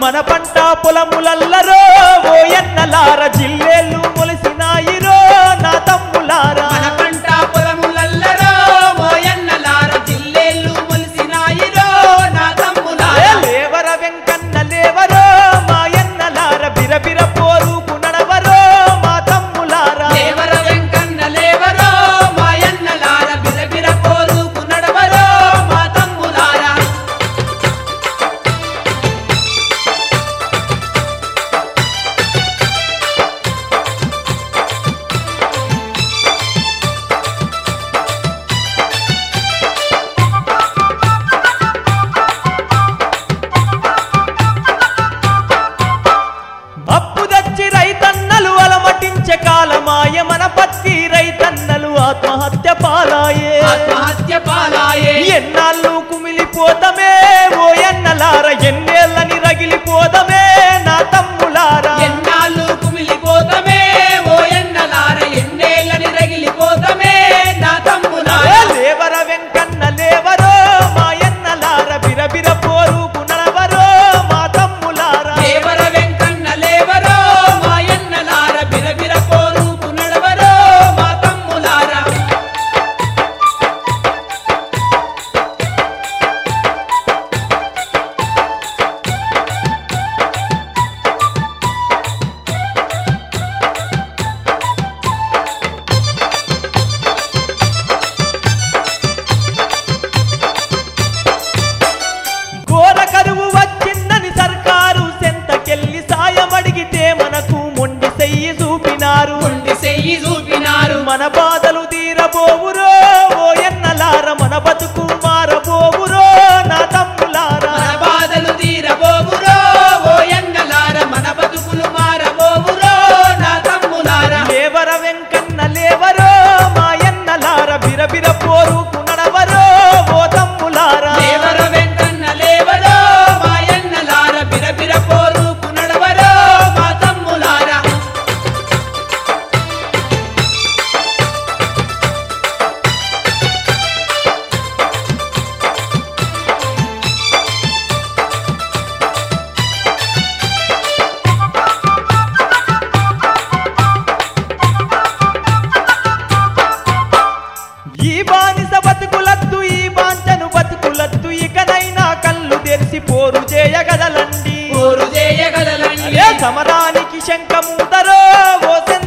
మన పంట పొలములల్లరో ఓ ఎన్నలార జిల్లేళ్ళు మొలిసినాయిరో నా తమ్ములారా మన పంట పొలములల్లరో ఓయన్నలార జిల్లేళ్ళు మొలిసినాయిరో నా ఏ తమ్ములారా లేవర వెంకన్న లేవరో మా ఎన్నలార బిరబిర పోరుకు నడవరో మా తమ్ములారా దేవర వెంకన్న లేవరో మాయన్నలార బిరబిర పోరుకు నడవరో మా తమ్ములారా అప్పు దచ్చి రైతన్నలు అలమటించే కాలమాయ మన పత్తి రైతన్నలు ఆత్మహత్య పాలాయే ఆత్మహత్య పాలాయే ఎన్నాళ్ళు కుమిలిపోతమే ఓ ఎన్నలార ఎన్నేళ్ళని రగిలిపోతమే నా తమ్ములారా ఎన్నాళ్ళు కుమిలిపోతమే ఓయన్నలార ఎన్నేళ్ళని రగిలిపోతమే నా ఏ తమ్ములారా లేవర వెంకన్న లేవరో మా ఎన్నలార బిరబిర పోరుకు నడవరో మా తమ్ములారా దేవర వెంకన్న లేవరో మాయన్నలార బిరబిర పోరుకు నడవరో మా తమ్ములారా ఘోర కరువు వచ్చిందని సర్కారు సెంతకెళ్ళి సాయం అడిగితే మనకు మొండి చెయ్యి చూపినారు కొండి చెయ్యి చూపినారు మన బాధలు తీరబోవురో ఓ ఎన్నలార మన బతుకు మారబోవురో నా తమ్ములారా మన బాధలు తీరబోవురో ఓయన్నలార మన బతుకులు మారబోవురో నా తమ్ములారా లేవర వెంకన్న లేవరో మా ఎన్నలార బిరబిర పోరుకు నడవరో ఓ తమ్ములారా దేవర వెంకన్న లేవరో మాయన్నలార బిరబిర పోరుకు నడవరో మా తమ్ములారా ఈ బానిస బతుకులద్దు ఈ బాంచను బతుకులద్దు ఇకనైనా కళ్ళు తెరిచి పోరు చేయగదలండి పోరు చేయగలలండి ఏ సమరానికి శంఖమూదరో ఓ